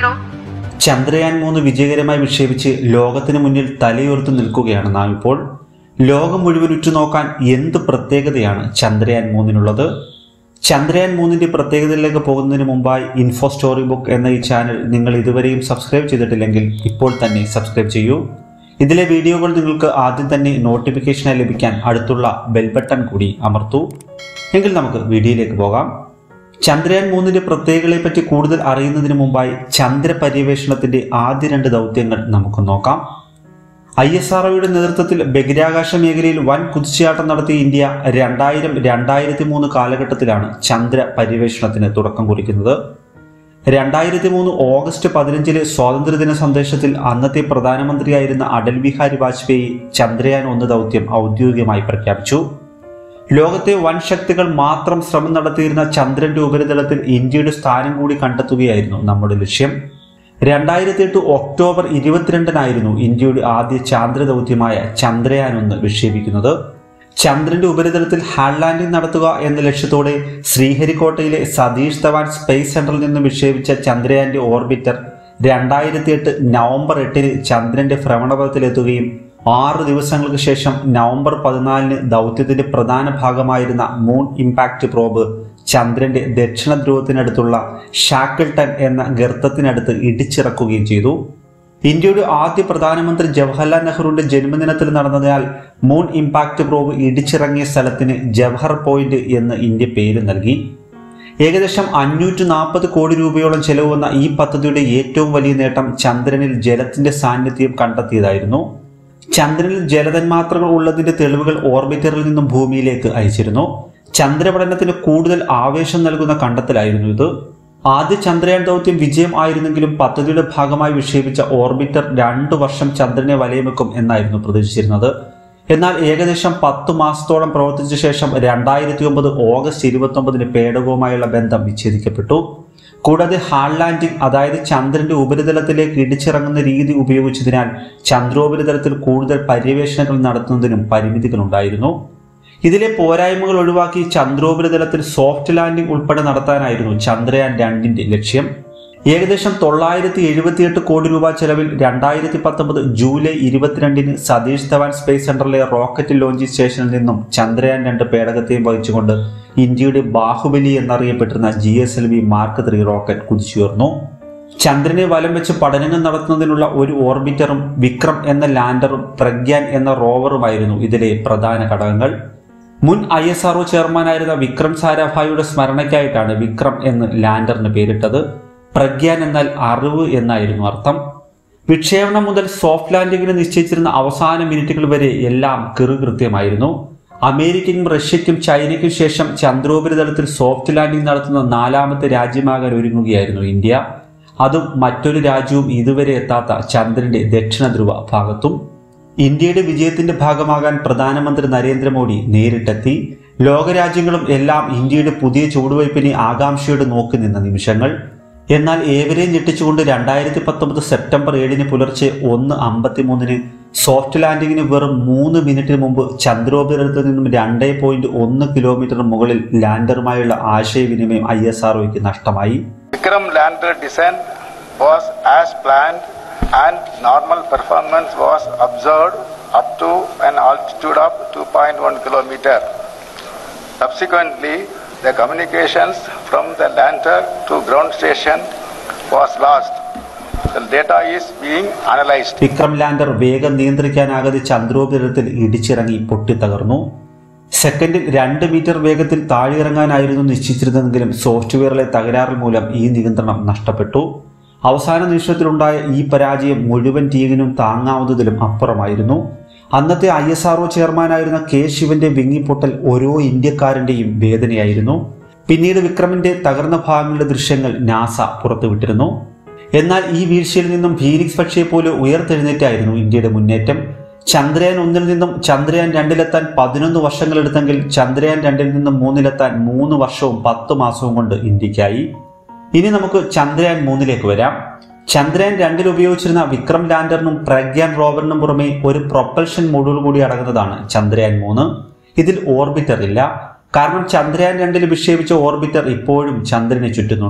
zero. Chandrayaan മൂന്ന് വിജയകരമായി വിക്ഷേപിച്ച് ലോകത്തിന് മുന്നിൽ തലയുയർത്തി നിൽക്കുകയാണ് നാം ഇപ്പോൾ ലോകം മുഴുവൻ ഉറ്റുനോക്കാൻ എന്ത് പ്രത്യേകതയാണ് ചന്ദ്രയാൻ മൂന്നിനുള്ളത് ചന്ദ്രയാൻ മൂന്നിന്റെ പ്രത്യേകതയിലേക്ക് പോകുന്നതിന് മുമ്പായി ഇൻഫോ സ്റ്റോറി ബുക്ക് എന്ന ഈ ചാനൽ നിങ്ങൾ ഇതുവരെയും സബ്സ്ക്രൈബ് ചെയ്തിട്ടില്ലെങ്കിൽ ഇപ്പോൾ തന്നെ സബ്സ്ക്രൈബ് ചെയ്യൂ ഇതിലെ വീഡിയോകൾ നിങ്ങൾക്ക് ആദ്യം തന്നെ നോട്ടിഫിക്കേഷനായി ലഭിക്കാൻ അടുത്തുള്ള ബെൽ ബട്ടൺ കൂടി അമർത്തൂ എങ്കിൽ നമുക്ക് വീഡിയോയിലേക്ക് പോകാം ചന്ദ്രയാൻ മൂന്നിന്റെ പ്രത്യേകതകളെ പറ്റി കൂടുതൽ അറിയുന്നതിന് മുമ്പായി ചന്ദ്ര പര്യവേഷണത്തിന്റെ ആദ്യ രണ്ട് ദൗത്യങ്ങൾ നമുക്ക് നോക്കാം ഐ എസ് ആർ നേതൃത്വത്തിൽ ബഹിരാകാശ മേഖലയിൽ വൻ കുതിച്ചുചാട്ടം നടത്തിയ ഇന്ത്യ രണ്ടായിരം രണ്ടായിരത്തി മൂന്ന് കാലഘട്ടത്തിലാണ് ചന്ദ്ര പര്യവേഷണത്തിന് തുടക്കം കുറിക്കുന്നത് രണ്ടായിരത്തി മൂന്ന് ഓഗസ്റ്റ് പതിനഞ്ചിലെ സ്വാതന്ത്ര്യദിന സന്ദേശത്തിൽ അന്നത്തെ പ്രധാനമന്ത്രിയായിരുന്ന അടൽ ബിഹാരി വാജ്പേയി ചന്ദ്രയാൻ ഒന്ന് ദൗത്യം ഔദ്യോഗികമായി പ്രഖ്യാപിച്ചു ലോകത്തെ വൻ ശക്തികൾ മാത്രം ശ്രമം നടത്തിയിരുന്ന ചന്ദ്രന്റെ ഉപരിതലത്തിൽ ഇന്ത്യയുടെ സ്ഥാനം കൂടി കണ്ടെത്തുകയായിരുന്നു നമ്മുടെ ലക്ഷ്യം രണ്ടായിരത്തി എട്ട് ഒക്ടോബർ ഇരുപത്തിരണ്ടിനായിരുന്നു ഇന്ത്യയുടെ ആദ്യ ചാന്ദ്ര ദൗത്യമായ ചന്ദ്രയാൻ ഒന്ന് വിക്ഷേപിക്കുന്നത് ചന്ദ്രന്റെ ഉപരിതലത്തിൽ ഹാൻഡ് ലാൻഡിംഗ് നടത്തുക എന്ന ലക്ഷ്യത്തോടെ ശ്രീഹരിക്കോട്ടയിലെ സതീഷ് ധവാൻ സ്പേസ് സെന്ററിൽ നിന്ന് വിക്ഷേപിച്ച ചന്ദ്രയാന്റെ ഓർബിറ്റർ രണ്ടായിരത്തി എട്ട് നവംബർ എട്ടിന് ചന്ദ്രന്റെ ഭ്രമണപഥത്തിലെത്തുകയും ആറ് ദിവസങ്ങൾക്ക് ശേഷം നവംബർ പതിനാലിന് ദൗത്യത്തിന്റെ പ്രധാന ഭാഗമായിരുന്ന മൂൺ ഇമ്പാക്ട് പ്രോബ് ചന്ദ്രന്റെ ദക്ഷിണ ധ്രുവത്തിനടുത്തുള്ള ഷാക്കിൾട്ടൺ എന്ന ഗർത്തത്തിനടുത്ത് ഇടിച്ചിറക്കുകയും ചെയ്തു ഇന്ത്യയുടെ ആദ്യ പ്രധാനമന്ത്രി ജവഹർലാൽ നെഹ്റുവിന്റെ ജന്മദിനത്തിൽ നടന്നതിനാൽ മൂൺ ഇമ്പാക്ട് പ്രോബ് ഇടിച്ചിറങ്ങിയ സ്ഥലത്തിന് ജവഹർ പോയിന്റ് എന്ന് ഇന്ത്യ പേര് നൽകി ഏകദേശം അഞ്ഞൂറ്റി നാൽപ്പത് കോടി രൂപയോളം ചെലവ് വന്ന ഈ പദ്ധതിയുടെ ഏറ്റവും വലിയ നേട്ടം ചന്ദ്രനിൽ ജലത്തിന്റെ സാന്നിധ്യം കണ്ടെത്തിയതായിരുന്നു ചന്ദ്രനിൽ ജലതന്മാത്രകൾ ഉള്ളതിന്റെ തെളിവുകൾ ഓർബിറ്ററിൽ നിന്നും ഭൂമിയിലേക്ക് അയച്ചിരുന്നു ചന്ദ്രപഠനത്തിന് കൂടുതൽ ആവേശം നൽകുന്ന കണ്ടെത്തലായിരുന്നു ഇത് ആദ്യ ചന്ദ്രയാൻ ദൗത്യം വിജയം ആയിരുന്നെങ്കിലും പദ്ധതിയുടെ ഭാഗമായി വിക്ഷേപിച്ച ഓർബിറ്റർ രണ്ടു വർഷം ചന്ദ്രനെ വലയം എന്നായിരുന്നു പ്രതീക്ഷിച്ചിരുന്നത് എന്നാൽ ഏകദേശം പത്തു മാസത്തോളം പ്രവർത്തിച്ച ശേഷം രണ്ടായിരത്തി ഒമ്പത് ഓഗസ്റ്റ് ഇരുപത്തി ഒമ്പതിന് പേടകവുമായുള്ള ബന്ധം വിച്ഛേദിക്കപ്പെട്ടു കൂടാതെ ഹാൾ ലാൻഡിംഗ് അതായത് ചന്ദ്രന്റെ ഉപരിതലത്തിലേക്ക് ഇടിച്ചിറങ്ങുന്ന രീതി ഉപയോഗിച്ചതിനാൽ ചന്ദ്രോപരിതലത്തിൽ കൂടുതൽ പര്യവേഷണങ്ങൾ നടത്തുന്നതിനും പരിമിതികളുണ്ടായിരുന്നു ഇതിലെ പോരായ്മകൾ ഒഴിവാക്കി ചന്ദ്രോപരിതലത്തിൽ സോഫ്റ്റ് ലാൻഡിംഗ് ഉൾപ്പെടെ നടത്താനായിരുന്നു ചന്ദ്രയാൻ രണ്ടിന്റെ ലക്ഷ്യം ഏകദേശം തൊള്ളായിരത്തി എഴുപത്തിയെട്ട് കോടി രൂപ ചെലവിൽ രണ്ടായിരത്തി പത്തൊമ്പത് ജൂലൈ ഇരുപത്തിരണ്ടിന് സതീഷ് ധവാൻ സ്പേസ് സെന്ററിലെ റോക്കറ്റ് ലോഞ്ചിങ് സ്റ്റേഷനിൽ നിന്നും ചന്ദ്രയാൻ രണ്ട് പേടകത്തെയും വഹിച്ചുകൊണ്ട് ഇന്ത്യയുടെ ബാഹുബലി എന്നറിയപ്പെട്ടിരുന്ന G S L V mark three rocket കുതിച്ചുയർന്നു ചന്ദ്രനെ വലം വെച്ച് പഠനങ്ങൾ നടത്തുന്നതിനുള്ള ഒരു ഓർബിറ്ററും വിക്രം എന്ന ലാൻഡറും പ്രഗ്യാൻ എന്ന റോവറുമായിരുന്നു ഇതിലെ പ്രധാന ഘടകങ്ങൾ മുൻ ഐ എസ് ആർഒ ചെയർമാനായിരുന്ന വിക്രം സാരാഭായിയുടെ സ്മരണയ്ക്കായിട്ടാണ് വിക്രം എന്ന് ലാൻഡറിന് പേരിട്ടത് പ്രഗ്യാൻ എന്നാൽ അറിവ് എന്നായിരുന്നു അർത്ഥം വിക്ഷേപണം മുതൽ സോഫ്റ്റ് ലാൻഡിങ്ങിന് നിശ്ചയിച്ചിരുന്ന അവസാന മിനിറ്റുകൾ വരെ എല്ലാം കൃത്യമായിരുന്നു അമേരിക്കയ്ക്കും റഷ്യയ്ക്കും ചൈനയ്ക്കും ശേഷം ചന്ദ്രോപരിതലത്തിൽ സോഫ്റ്റ് ലാൻഡിംഗ് നടത്തുന്ന നാലാമത്തെ രാജ്യമാകാൻ ഒരുങ്ങുകയായിരുന്നു ഇന്ത്യ അതും മറ്റൊരു രാജ്യവും ഇതുവരെ എത്താത്ത ചന്ദ്രന്റെ ദക്ഷിണ ധ്രുവ ഭാഗത്തും ഇന്ത്യയുടെ വിജയത്തിന്റെ ഭാഗമാകാൻ പ്രധാനമന്ത്രി നരേന്ദ്രമോദി നേരിട്ടെത്തി ലോകരാജ്യങ്ങളും എല്ലാം ഇന്ത്യയുടെ പുതിയ ചുവടുവയ്പ്പിനെ ആകാംക്ഷയോടെ നോക്കി നിന്ന നിമിഷങ്ങൾ എന്നാൽ ഏവരെയും ഞെട്ടിച്ചുകൊണ്ട് രണ്ടായിരത്തി പത്തൊമ്പത് സെപ്റ്റംബർ ഏഴിന് പുലർച്ചെ ഒന്ന് അമ്പത്തിമൂന്നിന് സോഫ്റ്റ് ലാൻഡിങ്ങിന് വെറും മൂന്ന് മിനിറ്റിന് മുമ്പ് ചന്ദ്രോപരിതലത്തിൽ നിന്നും രണ്ടേ പോയിന്റ് ഒന്ന് കിലോമീറ്റർ മുകളിൽ ലാൻഡറുമായുള്ള ആശയവിനിമയം ഐ എസ് ആർ നഷ്ടമായി Vikram lander descent was as planned and normal performance was observed up to an altitude of 2.1 kilometer. Subsequently, the communications from the lander to ground station was lost. The data is being analyzed. Vikram lander വേഗം നിയന്ത്രിക്കാനാകാതെ ചന്ദ്രോപരിതലത്തിൽ ഇടിച്ചിറങ്ങി പൊട്ടിത്തകർന്നു സെക്കൻഡിൽ രണ്ട് metre വേഗത്തിൽ താഴെയിറങ്ങാനായിരുന്നു നിശ്ചയിച്ചിരുന്നതെങ്കിലും സോഫ്റ്റ്വെയറിലെ തകരാറിൽ മൂലം ഈ നിയന്ത്രണം നഷ്ടപ്പെട്ടു അവസാന നിമിഷത്തിലുണ്ടായ ഈ പരാജയം മുഴുവൻ ടീമിനും താങ്ങാവുന്നതിലും അപ്പുറമായിരുന്നു അന്നത്തെ ഐ എസ് ആർഒ ചെയർമാനായിരുന്ന കെ ശിവന്റെ വിങ്ങിപ്പൊട്ടൽ ഓരോ ഇന്ത്യക്കാരന്റെയും വേദനയായിരുന്നു പിന്നീട് വിക്രമിന്റെ തകർന്ന ഭാഗങ്ങളുടെ ദൃശ്യങ്ങൾ നാസ പുറത്തുവിട്ടിരുന്നു എന്നാൽ ഈ വീഴ്ചയിൽ നിന്നും ഫീനിക്സ് പക്ഷിയെ പോലെ ഉയർത്തെഴുന്നേറ്റായിരുന്നു ഇന്ത്യയുടെ മുന്നേറ്റം ചന്ദ്രയാൻ ഒന്നിൽ നിന്നും ചന്ദ്രയാൻ രണ്ടിലെത്താൻ പതിനൊന്ന് വർഷങ്ങളെടുത്തെങ്കിൽ ചന്ദ്രയാൻ രണ്ടിൽ നിന്നും മൂന്നിലെത്താൻ മൂന്ന് വർഷവും പത്ത് മാസവും കൊണ്ട് ഇന്ത്യക്കായി ഇനി നമുക്ക് ചന്ദ്രയാൻ മൂന്നിലേക്ക് വരാം ചന്ദ്രയാൻ രണ്ടിൽ ഉപയോഗിച്ചിരുന്ന വിക്രം ലാൻഡറിനും പ്രഗ്യാൻ റോവറിനും പുറമെ ഒരു പ്രൊപ്പൽഷൻ മൊഡ്യൂൾ കൂടി അടങ്ങുന്നതാണ് ചന്ദ്രയാൻ മൂന്ന് ഇതിൽ ഓർബിറ്റർ ഇല്ല കാരണം ചന്ദ്രയാൻ രണ്ടിൽ വിക്ഷേപിച്ച ഓർബിറ്റർ ഇപ്പോഴും ചന്ദ്രനെ ചുറ്റുന്നുണ്ട്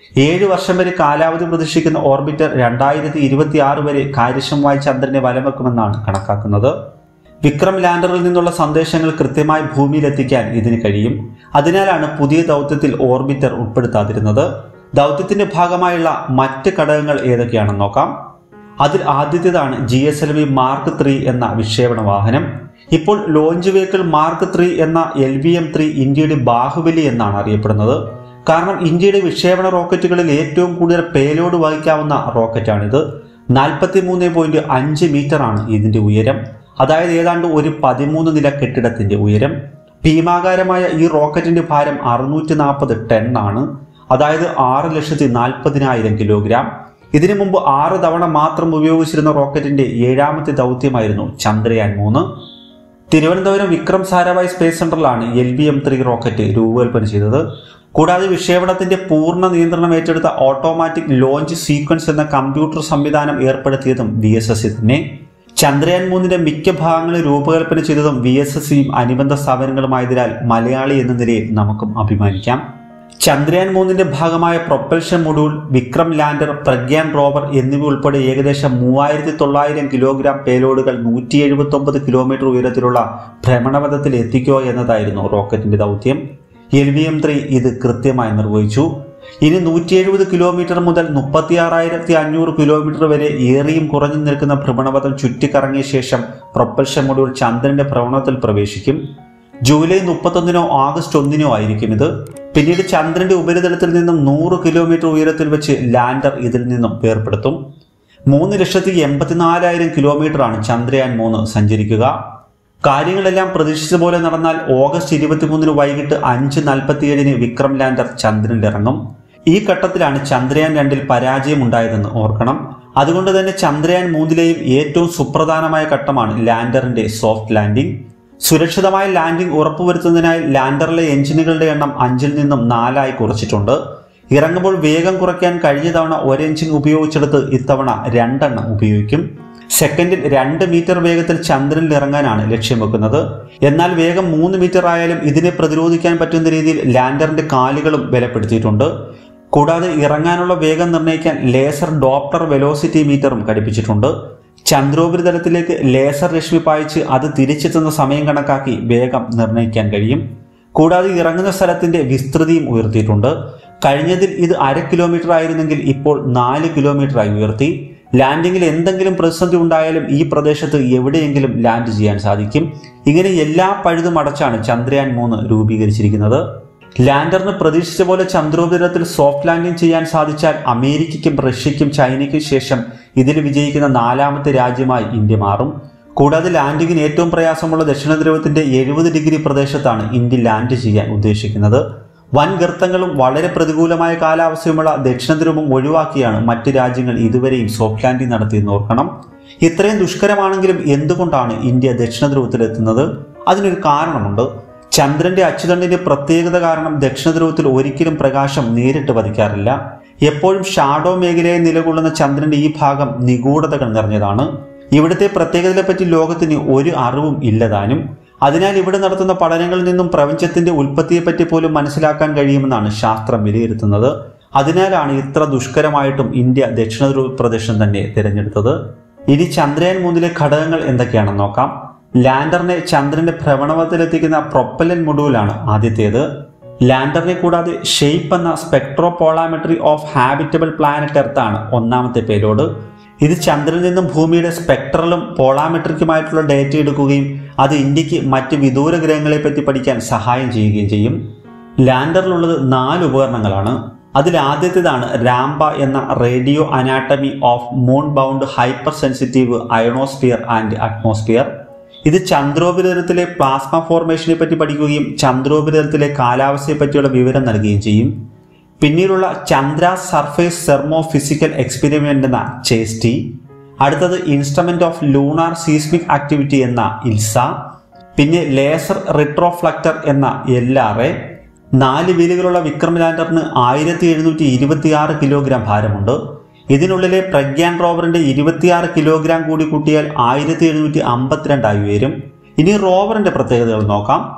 ഏഴ് വർഷം വരെ കാലാവധി പ്രതീക്ഷിക്കുന്ന ഓർബിറ്റർ രണ്ടായിരത്തി ഇരുപത്തി ആറ് വരെ കാര്യക്ഷമമായി ചന്ദ്രനെ വലം വെക്കുമെന്നാണ് കണക്കാക്കുന്നത് വിക്രം ലാൻഡറിൽ നിന്നുള്ള സന്ദേശങ്ങൾ കൃത്യമായി ഭൂമിയിലെത്തിക്കാൻ ഇതിന് കഴിയും അതിനാലാണ് പുതിയ ദൗത്യത്തിൽ ഓർബിറ്റർ ഉൾപ്പെടുത്താതിരുന്നത് ദൗത്യത്തിന്റെ ഭാഗമായുള്ള മറ്റ് ഘടകങ്ങൾ ഏതൊക്കെയാണെന്ന് നോക്കാം അതിൽ ആദ്യത്തേതാണ് G S L V mark three എന്ന വിക്ഷേപണ വാഹനം ഇപ്പോൾ ലോഞ്ച് വെഹിക്കിൾ മാർക്ക് ത്രീ എന്ന എൽ വി എം ത്രീ ഇന്ത്യയുടെ ബാഹുബലി എന്നാണ് അറിയപ്പെടുന്നത് കാരണം ഇന്ത്യയുടെ വിക്ഷേപണ റോക്കറ്റുകളിൽ ഏറ്റവും കൂടുതൽ പേലോഡ് വഹിക്കാവുന്ന റോക്കറ്റാണിത് നാൽപ്പത്തി മൂന്ന് പോയിന്റ് അഞ്ച് മീറ്റർ ആണ് ഇതിന്റെ ഉയരം അതായത് ഏതാണ്ട് ഒരു പതിമൂന്ന് നില കെട്ടിടത്തിന്റെ ഉയരം ഭീമാകാരമായ ഈ റോക്കറ്റിന്റെ ഭാരം അറുന്നൂറ്റി നാൽപ്പത് ടൺ ആണ് അതായത് ആറ് ലക്ഷത്തി നാൽപ്പതിനായിരം കിലോഗ്രാം ഇതിനു മുമ്പ് ആറ് തവണ മാത്രം ഉപയോഗിച്ചിരുന്ന റോക്കറ്റിന്റെ ഏഴാമത്തെ ദൗത്യമായിരുന്നു ചന്ദ്രയാൻ മൂന്ന് തിരുവനന്തപുരം വിക്രം സാരാഭായ് സ്പേസ് സെന്ററിലാണ് L B M three rocket രൂപകൽപ്പന ചെയ്തത് കൂടാതെ വിക്ഷേപണത്തിന്റെ പൂർണ്ണ നിയന്ത്രണം ഏറ്റെടുത്ത ഓട്ടോമാറ്റിക് ലോഞ്ച് സീക്വൻസ് എന്ന കമ്പ്യൂട്ടർ സംവിധാനം ഏർപ്പെടുത്തിയതും വി എസ് എസ് തന്നെ ചന്ദ്രയാൻ മൂന്നിന്റെ മിക്ക ഭാഗങ്ങളും രൂപകൽപ്പന ചെയ്തതും വി എസ് എസ് സിയും അനുബന്ധ സ്ഥാപനങ്ങളുമായതിനാൽ മലയാളി എന്ന നിലയിൽ നമുക്കും അഭിമാനിക്കാം ചന്ദ്രയാൻ മൂന്നിന്റെ ഭാഗമായ propulsion module Vikram lander Pragyan rover എന്നിവ ഉൾപ്പെടെ ഏകദേശം മൂവായിരത്തി തൊള്ളായിരം കിലോഗ്രാം പേലോഡുകൾ നൂറ്റി എഴുപത്തി ഒമ്പത് കിലോമീറ്റർ ഉയരത്തിലുള്ള ഭ്രമണപഥത്തിൽ എത്തിക്കുക എന്നതായിരുന്നു റോക്കറ്റിന്റെ ദൗത്യം എൽ വി എം ത്രീ ഇത് കൃത്യമായി നിർവഹിച്ചു ഇനി നൂറ്റി എഴുപത് കിലോമീറ്റർ മുതൽ മുപ്പത്തി ആറായിരത്തി അഞ്ഞൂറ് കിലോമീറ്റർ വരെ ഏറിയും കുറഞ്ഞു നിൽക്കുന്ന ഭ്രമണപഥം ചുറ്റിക്കറങ്ങിയ ശേഷം പ്രൊപ്പൽഷൻ മൊഡ്യൂൾ ചന്ദ്രന്റെ ഭ്രമണത്തിൽ പ്രവേശിക്കും ജൂലൈ മുപ്പത്തൊന്നിനോ ആഗസ്റ്റ് ഒന്നിനോ ആയിരിക്കും ഇത് പിന്നീട് ചന്ദ്രന്റെ ഉപരിതലത്തിൽ നിന്നും നൂറ് കിലോമീറ്റർ ഉയരത്തിൽ വെച്ച് ലാൻഡർ ഇതിൽ നിന്നും വേർപെടുത്തും മൂന്ന് ലക്ഷത്തി എൺപത്തിനാലായിരം കിലോമീറ്ററാണ് ചന്ദ്രയാൻ മൂന്ന് സഞ്ചരിക്കുക കാര്യങ്ങളെല്ലാം പ്രതീക്ഷിച്ച പോലെ നടന്നാൽ ഓഗസ്റ്റ് ഇരുപത്തിമൂന്നിന് വൈകിട്ട് അഞ്ച് നാൽപ്പത്തിയേഴിന് വിക്രം ലാൻഡർ ചന്ദ്രനിലിറങ്ങും ഈ ഘട്ടത്തിലാണ് ചന്ദ്രയാൻ രണ്ടിൽ പരാജയമുണ്ടായതെന്ന് ഓർക്കണം അതുകൊണ്ട് തന്നെ ചന്ദ്രയാൻ മൂന്നിലെയും ഏറ്റവും സുപ്രധാനമായ ഘട്ടമാണ് ലാൻഡറിന്റെ സോഫ്റ്റ് ലാൻഡിംഗ് സുരക്ഷിതമായ ലാൻഡിംഗ് ഉറപ്പുവരുത്തുന്നതിനായി ലാൻഡറിലെ എഞ്ചിനുകളുടെ എണ്ണം അഞ്ചിൽ നിന്നും നാലായി കുറച്ചിട്ടുണ്ട് ഇറങ്ങുമ്പോൾ വേഗം കുറയ്ക്കാൻ കഴിഞ്ഞ തവണ ഒരു എഞ്ചിൻ ഉപയോഗിച്ചെടുത്ത് ഇത്തവണ രണ്ടെണ്ണം ഉപയോഗിക്കും സെക്കൻഡിൽ രണ്ട് മീറ്റർ വേഗത്തിൽ ചന്ദ്രനിൽ ഇറങ്ങാനാണ് ലക്ഷ്യം വെക്കുന്നത് എന്നാൽ വേഗം മൂന്ന് മീറ്റർ ആയാലും ഇതിനെ പ്രതിരോധിക്കാൻ പറ്റുന്ന രീതിയിൽ ലാൻഡറിന്റെ കാലുകളും ബലപ്പെടുത്തിയിട്ടുണ്ട് കൂടാതെ ഇറങ്ങാനുള്ള വേഗം നിർണ്ണയിക്കാൻ ലേസർ ഡോപ്റ്റർ വെലോസിറ്റി മീറ്ററും ഘടിപ്പിച്ചിട്ടുണ്ട് ചന്ദ്രോപരിതലത്തിലേക്ക് ലേസർ രശ്മി പായിച്ച് അത് തിരിച്ചെത്തുന്ന സമയം കണക്കാക്കി വേഗം നിർണ്ണയിക്കാൻ കഴിയും കൂടാതെ ഇറങ്ങുന്ന സ്ഥലത്തിന്റെ വിസ്തൃതിയും ഉയർത്തിയിട്ടുണ്ട് കഴിഞ്ഞതിൽ ഇത് അര കിലോമീറ്റർ ആയിരുന്നെങ്കിൽ ഇപ്പോൾ നാല് കിലോമീറ്ററായി ഉയർത്തി ലാൻഡിങ്ങിൽ എന്തെങ്കിലും പ്രതിസന്ധി ഉണ്ടായാലും ഈ പ്രദേശത്ത് എവിടെയെങ്കിലും ലാൻഡ് ചെയ്യാൻ സാധിക്കും ഇങ്ങനെ എല്ലാ പഴുതും അടച്ചാണ് ചന്ദ്രയാൻ മൂന്ന് രൂപീകരിച്ചിരിക്കുന്നത് ലാൻഡറിന് പ്രതീക്ഷിച്ച പോലെ ചന്ദ്രോപരിതലത്തിൽ സോഫ്റ്റ് ലാൻഡിംഗ് ചെയ്യാൻ സാധിച്ചാൽ അമേരിക്കയ്ക്കും റഷ്യയ്ക്കും ചൈനയ്ക്കും ശേഷം ഇതിൽ വിജയിക്കുന്ന നാലാമത്തെ രാജ്യമായി ഇന്ത്യ മാറും കൂടാതെ ലാൻഡിങ്ങിന് ഏറ്റവും പ്രയാസമുള്ള ദക്ഷിണ ധ്രുവത്തിന്റെ എഴുപത് ഡിഗ്രി പ്രദേശത്താണ് ഇന്ത്യ ലാൻഡ് ചെയ്യാൻ ഉദ്ദേശിക്കുന്നത് വൻ ഗർത്തങ്ങളും വളരെ പ്രതികൂലമായ കാലാവസ്ഥയുമുള്ള ദക്ഷിണ ധ്രുവം ഒഴിവാക്കിയാണ് മറ്റ് രാജ്യങ്ങൾ ഇതുവരെയും സോഫ്റ്റ് ലാൻഡിംഗ് നടത്തിയെന്ന് ഓർക്കണം ഇത്രയും ദുഷ്കരമാണെങ്കിലും എന്തുകൊണ്ടാണ് ഇന്ത്യ ദക്ഷിണ ധ്രുവത്തിലെത്തുന്നത് അതിനൊരു കാരണമുണ്ട് ചന്ദ്രന്റെ അച്ചുതണ്ടിന്റെ പ്രത്യേകത കാരണം ദക്ഷിണ ധ്രുവത്തിൽ ഒരിക്കലും പ്രകാശം നേരിട്ട് പതിക്കാറില്ല എപ്പോഴും ഷാഡോ മേഖലയിൽ നിലകൊള്ളുന്ന ചന്ദ്രന്റെ ഈ ഭാഗം നിഗൂഢതകൾ നിറഞ്ഞതാണ് ഇവിടുത്തെ പ്രത്യേകതയെപ്പറ്റി ലോകത്തിന് ഒരു അറിവും ഇല്ലതാനും അതിനാൽ ഇവിടെ നടത്തുന്ന പഠനങ്ങളിൽ നിന്നും പ്രപഞ്ചത്തിന്റെ ഉൽപ്പത്തിയെപ്പറ്റി പോലും മനസ്സിലാക്കാൻ കഴിയുമെന്നാണ് ശാസ്ത്രം വിലയിരുത്തുന്നത് അതിനാലാണ് ഇത്ര ദുഷ്കരമായിട്ടും ഇന്ത്യ ദക്ഷിണ ധ്രുവ പ്രദേശം തന്നെ തിരഞ്ഞെടുത്തത് ഇനി ചന്ദ്രയാൻ മൂന്നിലെ ഘടകങ്ങൾ എന്തൊക്കെയാണെന്ന് നോക്കാം ലാൻഡറിനെ ചന്ദ്രന്റെ ഭ്രമണപഥത്തിലെത്തിക്കുന്ന പ്രൊപ്പലൻ മൊഡ്യൂളാണ് ആദ്യത്തേത് ലാൻഡറിനെ കൂടാതെ ഷെയ്പ്പ് എന്ന spectropolarimetry of habitable planet Earth ആണ് ഒന്നാമത്തെ പേലോഡ് ഇത് ചന്ദ്രനിൽ നിന്നും ഭൂമിയുടെ സ്പെക്ട്രലും പോളാമെട്രിക്കുമായിട്ടുള്ള ഡേറ്റ എടുക്കുകയും അത് ഇന്ത്യക്ക് മറ്റ് വിദൂര ഗ്രഹങ്ങളെ പറ്റി പഠിക്കാൻ സഹായം ചെയ്യുകയും ചെയ്യും ലാൻഡറിലുള്ളത് നാല് ഉപകരണങ്ങളാണ് അതിൽ ആദ്യത്തേതാണ് രാംബ എന്ന radio anatomy of moon bound hypersensitive ionosphere and atmosphere ഇത് ചന്ദ്രോപരിതലത്തിലെ പ്ലാസ്മ ഫോർമേഷനെ പറ്റി പഠിക്കുകയും ചന്ദ്രോപരിതലത്തിലെ കാലാവസ്ഥയെ പറ്റിയുള്ള വിവരം നൽകുകയും ചെയ്യും പിന്നീടുള്ള Chandra surface thermophysical experiment എന്ന ചേസ്റ്റി അടുത്തത് instrument of lunar seismic activity എന്ന ഇൽസ പിന്നെ ലേസർ റിട്രോഫ്ലക്ടർ എന്ന എൽ ആർ എ നാല് വീലുകളുള്ള വിക്രം ലാൻഡറിന് ആയിരത്തി എഴുന്നൂറ്റി ഇരുപത്തിയാറ് കിലോഗ്രാം ഭാരമുണ്ട് ഇതിനുള്ളിലെ പ്രഗ്യാൻ റോവറിന്റെ ഇരുപത്തിയാറ് കിലോഗ്രാം കൂടി കൂട്ടിയാൽ ആയിരത്തി എഴുന്നൂറ്റി അമ്പത്തിരണ്ടായി ഉയരും ഇനി റോവറിന്റെ പ്രത്യേകതകൾ നോക്കാം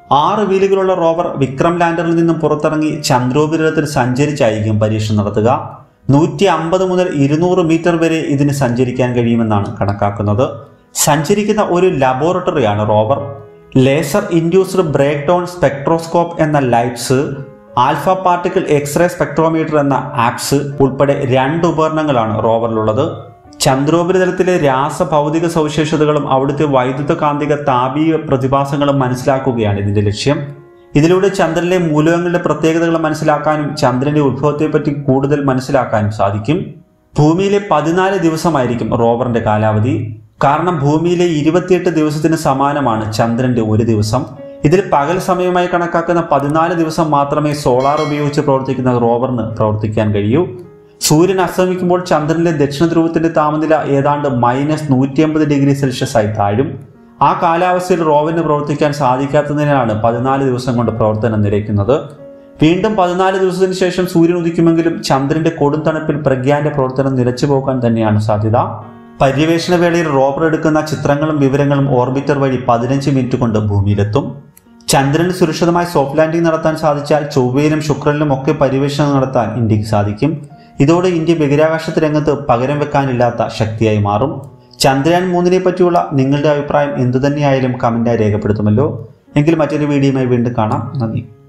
ആറ് വീലുകളുള്ള റോവർ വിക്രം ലാൻഡറിൽ നിന്നും പുറത്തിറങ്ങി ചന്ദ്രോപരിതലത്തിൽ സഞ്ചരിച്ചായിരിക്കും പരീക്ഷണം നടത്തുക നൂറ്റി അമ്പത് മുതൽ ഇരുന്നൂറ് മീറ്റർ വരെ ഇതിന് സഞ്ചരിക്കാൻ കഴിയുമെന്നാണ് കണക്കാക്കുന്നത് സഞ്ചരിക്കുന്ന ഒരു ലബോറട്ടറിയാണ് rover laser induced breakdown spectroscope എന്ന LIBS alpha particle X-ray spectrometer എന്ന ആപ്സ് ഉൾപ്പെടെ രണ്ട് ഉപകരണങ്ങളാണ് റോവറിലുള്ളത് ചന്ദ്രോപരിതലത്തിലെ രാസഭൗതിക സവിശേഷതകളും അവിടുത്തെ വൈദ്യുത കാന്തിക താപീയ പ്രതിഭാസങ്ങളും മനസ്സിലാക്കുകയാണ് ഇതിന്റെ ലക്ഷ്യം ഇതിലൂടെ ചന്ദ്രനിലെ മൂലകങ്ങളുടെ പ്രത്യേകതകൾ മനസ്സിലാക്കാനും ചന്ദ്രന്റെ ഉത്ഭവത്തെപ്പറ്റി കൂടുതൽ മനസ്സിലാക്കാനും സാധിക്കും ഭൂമിയിലെ പതിനാല് ദിവസമായിരിക്കും റോവറിന്റെ കാലാവധി കാരണം ഭൂമിയിലെ ഇരുപത്തിയെട്ട് ദിവസത്തിന് സമാനമാണ് ചന്ദ്രന്റെ ഒരു ദിവസം ഇതിൽ പകൽ സമയമായി കണക്കാക്കുന്ന പതിനാല് ദിവസം മാത്രമേ സോളാർ ഉപയോഗിച്ച് പ്രവർത്തിക്കുന്ന റോവറിന് പ്രവർത്തിക്കാൻ കഴിയൂ സൂര്യൻ അസ്തമിക്കുമ്പോൾ ചന്ദ്രനിലെ ദക്ഷിണ ധ്രുവത്തിന്റെ താപനില ഏതാണ്ട് മൈനസ് നൂറ്റി അമ്പത് ഡിഗ്രി സെൽഷ്യസ് ആയി താഴും ആ കാലാവസ്ഥയിൽ റോവറിന് പ്രവർത്തിക്കാൻ സാധിക്കാത്തതിനാലാണ് പതിനാല് ദിവസം കൊണ്ട് പ്രവർത്തനം നിലയ്ക്കുന്നത് വീണ്ടും പതിനാല് ദിവസത്തിന് ശേഷം സൂര്യൻ ഉദിക്കുമെങ്കിലും ചന്ദ്രന്റെ കൊടും തണുപ്പിൽ പ്രഗ്യാന്റെ പ്രവർത്തനം നിലച്ചു പോകാൻ തന്നെയാണ് സാധ്യത പര്യവേഷണ വേളയിൽ റോവർ എടുക്കുന്ന ചിത്രങ്ങളും വിവരങ്ങളും ഓർബിറ്റർ വഴി പതിനഞ്ച് മിനിറ്റ് കൊണ്ട് ഭൂമിയിലെത്തും ചന്ദ്രനിൽ സുരക്ഷിതമായി സോഫ്റ്റ് ലാൻഡിംഗ് നടത്താൻ സാധിച്ചാൽ ചൊവ്വയിലും ശുക്രനിലും ഒക്കെ പര്യവേഷണം നടത്താൻ ഇന്ത്യക്ക് സാധിക്കും ഇതോടെ ഇന്ത്യ ബഹിരാകാശ രംഗത്ത് പകരം വെക്കാനില്ലാത്ത ശക്തിയായി മാറും ചന്ദ്രയാൻ മൂന്നിനെ പറ്റിയുള്ള നിങ്ങളുടെ അഭിപ്രായം എന്തുതന്നെയായാലും കമന്റായി രേഖപ്പെടുത്തുമല്ലോ എങ്കിൽ മറ്റൊരു വീഡിയോയുമായി വീണ്ടും കാണാം നന്ദി